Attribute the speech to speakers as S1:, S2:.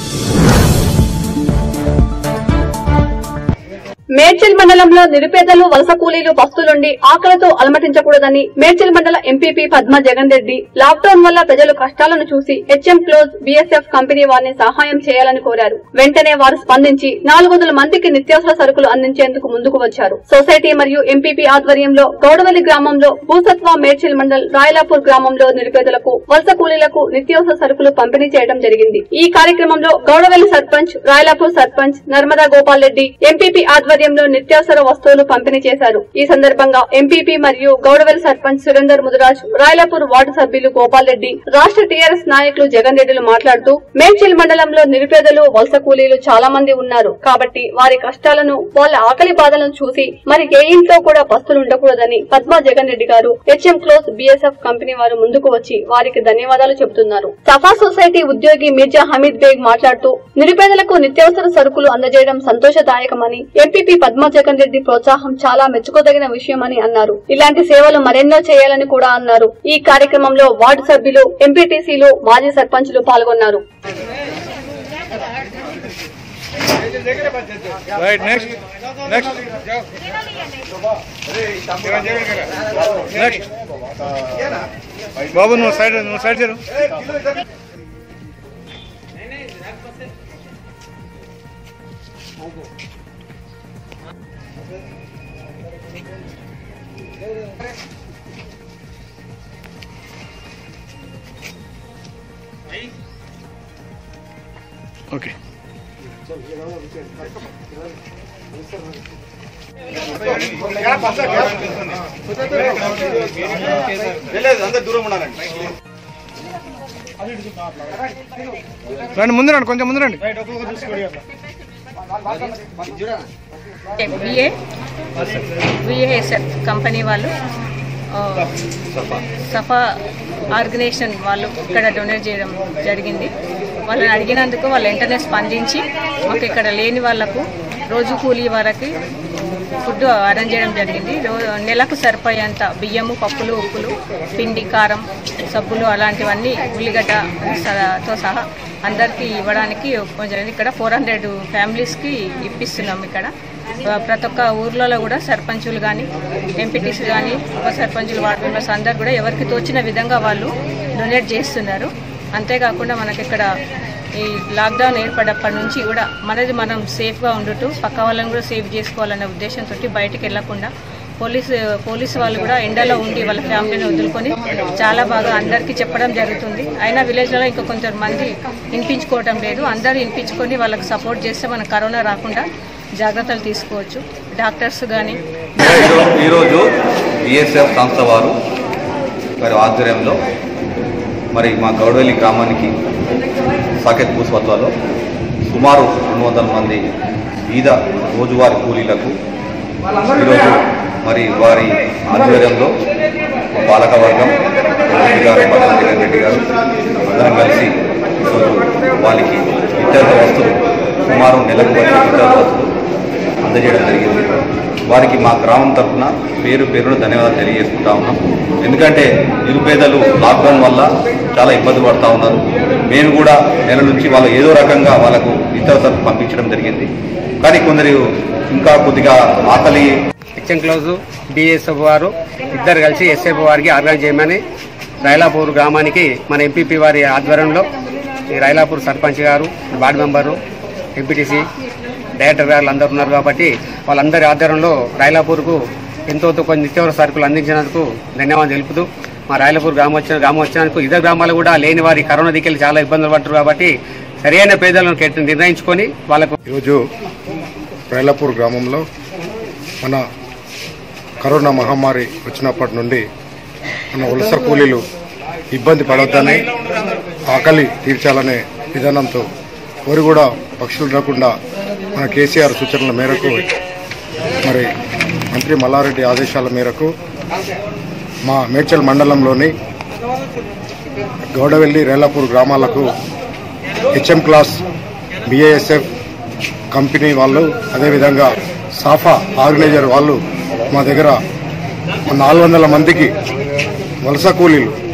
S1: మేడ్చల్ మండలంలో నిరుపేదలు వలస కూలీలు పస్తులుండి ఆకలితో అలమటించకూడదని మేడ్చల్ మండల ఎంపీపీ పద్మ జగన్ రెడ్డి లాక్డౌన్ వల్ల ప్రజలు కష్టాలను చూసి హెచ్ఎం క్లోజ్ బీఎస్ఎఫ్ కంపెనీ వారిని సహాయం చేయాలని కోరారు వెంటనే వారు స్పందించి నాలుగు వందల మందికి నిత్యావసర సరుకులు అందించేందుకు ముందుకు వచ్చారు సొసైటీ మరియు ఎంపీపీ ఆధ్వర్యంలో గౌడవల్లి గ్రామంలో భూసత్వ మేడ్చల్ మండల్ రాయలాపూర్ గ్రామంలో నిరుపేదలకు వలస కూలీలకు నిత్యావసర సరుకులు పంపిణీ చేయడం జరిగింది ఈ కార్యక్రమంలో గౌడవల్లి సర్పంచ్ రాయలాపూర్ సర్పంచ్ నర్మదా గోపాల్ రెడ్డి ఎంపీపీ ఆధ్వర్యంలో నిత్యావసర వస్తువులు పంపిణీ చేశారు ఈ సందర్భంగా ఎంపీపీ మరియు గౌడవల్లి సర్పంచ్ సురేందర్ ముదిరాజ్ రాయలాపూర్ వార్డు సభ్యులు గోపాల్ రెడ్డి రాష్ట్ర టీఆర్ఎస్ నాయకులు జగన్ రెడ్డిలు మాట్లాడుతూ మేడ్చల్ మండలంలో నిరుపేదలు వలస కూలీలు చాలా మంది ఉన్నారు కాబట్టి వారి కష్టాలను వాళ్ళ ఆకలి బాధలను చూసి మరి ఏ ఇంట్లో కూడా పస్తులు ఉండకూడదని పద్మా జగన్ రెడ్డి గారు హెచ్ఎం క్లోజ్ బీఎస్ఎఫ్ కంపెనీ వారు ముందుకు వచ్చి వారికి ధన్యవాదాలు చెబుతున్నారు సఫా సొసైటీ ఉద్యోగి మిర్జా హమీద్ బేగ్ మాట్లాడుతూ నిరుపేదలకు నిత్యావసర సరుకులు అందజేయడం సంతోషదాయకమని ఎంపీపీ పద్మా జగన్ రెడ్డి ప్రోత్సాహం చాలా మెచ్చుకోదగిన విషయమని అన్నారు ఇలాంటి సేవలు మరెన్నో చేయాలని కూడా అన్నారు ఈ కార్యక్రమంలో వార్డు సభ్యులు ఎంపీటీసీలు మాజీ సర్పంచులు పాల్గొన్నారు
S2: రైట్ నెక్స్ట్ నెక్స్ట్ నెక్స్ట్ బాబు నువ్వు సైడ్ నువ్వు సైడ్ చేరు ఓకే
S3: అందరు దూరం ఉండాలండి
S2: రండి ముందు రండి కొంచెం ముందు రండి
S4: బిఏ బిఏఎస్ఎఫ్ కంపెనీ వాళ్ళు ఆ, సఫా ఆర్గనైజేషన్ వాళ్ళు ఇక్కడ డొనేట్ చేయడం జరిగింది వాళ్ళని అడిగినందుకు వాళ్ళు వెంటనే స్పందించి మాకు ఇక్కడ లేని వాళ్ళకు రోజు కూలీ వరకు ఫుడ్ అరేంజ్ చేయడం జరిగింది రో- నెలకు సరిపోయేంత బియ్యము పప్పులు ఉప్పులు పిండి కారం సబ్బులు అలాంటివన్నీ ఉల్లిగడ్డ స- తో సహా అందరికీ ఇవ్వడానికి ఒప్పుకోవడం జరిగింది ఇక్కడ ఫోర్ హండ్రెడ్ ఫ్యామిలీస్కి ఇప్పిస్తున్నాం ఇక్కడ ఆ, ప్రతి ఒక్క ఊర్లలో కూడా సర్పంచులు కానీ ఎంపీటీసీ కానీ ఉప సర్పంచులు వార్డు మెంబర్స్ అందరు కూడా ఎవరికి తోచిన విధంగా వాళ్ళు డొనేట్ చేస్తున్నారు అంతేకాకుండా మనకి ఇక్కడ ఈ లాక్డౌన్ ఏర్పడప్పటి నుంచి కూడా మనది మనం సేఫ్గా ఉండుతూ పక్క వాళ్ళని కూడా సేఫ్ చేసుకోవాలనే ఉద్దేశంతో బయటికి వెళ్లకుండా పోలీసు పోలీసు వాళ్ళు కూడా ఎండలో ఉండి వాళ్ళ ఫ్యామిలీని వదులుకొని చాలా బాగా అందరికీ చెప్పడం జరుగుతుంది అయినా విలేజ్లలో ఇంకా కొంచెం మంది వినిపించుకోవటం లేదు అందరూ వినిపించుకొని వాళ్ళకి సపోర్ట్ చేస్తే మనకు కరోనా రాకుండా జాగ్రత్తలు తీసుకోవచ్చు డాక్టర్స్ కానీ
S5: ఈరోజు బిఎస్ఎఫ్ సంస్థ వారు వారి ఆధ్వర్యంలో మరి మా గౌడవెల్లి గ్రామానికి సాకెత్ భూస్వత్వాలో సుమారు రెండు వందల మంది బీద రోజువారీ కూలీలకు ఈరోజు మరి వారి ఆధ్వర్యంలో మా పాలక వర్గం రెడ్డి గారు పట్టణ జగన్ రెడ్డి గారు అందరం కలిసి ఈరోజు వాళ్ళకి నిత్యావసర వస్తువులు సుమారు నెలకు వచ్చే నిత్యావసర వస్తువులు అందజేయడం జరిగింది వారికి మా గ్రామం తరఫున పేరు పేరున ధన్యవాదాలు తెలియజేసుకుంటా ఉన్నాం ఎందుకంటే నిరుపేదలు లాక్డౌన్ వల్ల చాలా ఇబ్బంది పడుతూ ఉన్నారు మేము కూడా నెల నుంచి వాళ్ళు ఏదో రకంగా వాళ్ళకు నిత్యావసరాలు పంపించడం జరిగింది కానీ కొందరు ఇంకా కొద్దిగా ఆకలి
S6: హెచ్ఎం క్లోజ్ డిఎస్ఎఫ్ వారు ఇద్దరు కలిసి ఎస్ఎఫ్ వారికి ఆర్గనైజ్ చేయమని రైలాపూర్ గ్రామానికి మన ఎంపీపీ వారి ఆధ్వర్యంలో ఈ రైలాపూర్ సర్పంచ్ గారు వార్డు మెంబరు ఎంపీటీసీ డైరెక్టర్ గారు అందరు ఉన్నారు కాబట్టి వాళ్ళందరి ఆధ్వర్యంలో రైలాపూర్కు ఎంతో కొన్ని నిత్యావసర సరుకులు అందించినందుకు ధన్యవాదాలు తెలుపుతూ మా రాయలపూర్ గ్రామం వచ్చిన గ్రామం వచ్చినందుకు ఇతర గ్రామాలు కూడా లేని వారి కరోనా దిక్కెళ్ళి చాలా ఇబ్బందులు పడుతున్నారు కాబట్టి సరైన పేదలను కేట- నిర్ణయించుకొని వాళ్ళకు
S7: ఈరోజు రైలాపూర్ గ్రామంలో మన కరోనా మహమ్మారి వచ్చినప్పటి నుండి మన వలస కూలీలు ఇబ్బంది పడొద్దని ఆకలి తీర్చాలనే విధానంతో ఎవరు కూడా పక్షులు రాకుండా మన కేసీఆర్ సూచనల మేరకు మరి మంత్రి మల్లారెడ్డి ఆదేశాల మేరకు మా మేడ్చల్ మండలంలోని గౌడవెల్లి రేలాపూర్ గ్రామాలకు హెచ్ఎం క్లాస్ బిఏఎస్ఎఫ్ కంపెనీ వాళ్ళు అదేవిధంగా సాఫా ఆర్గనైజర్ వాళ్ళు మా దగ్గర నాలుగు వందల మందికి వలస కూలీలు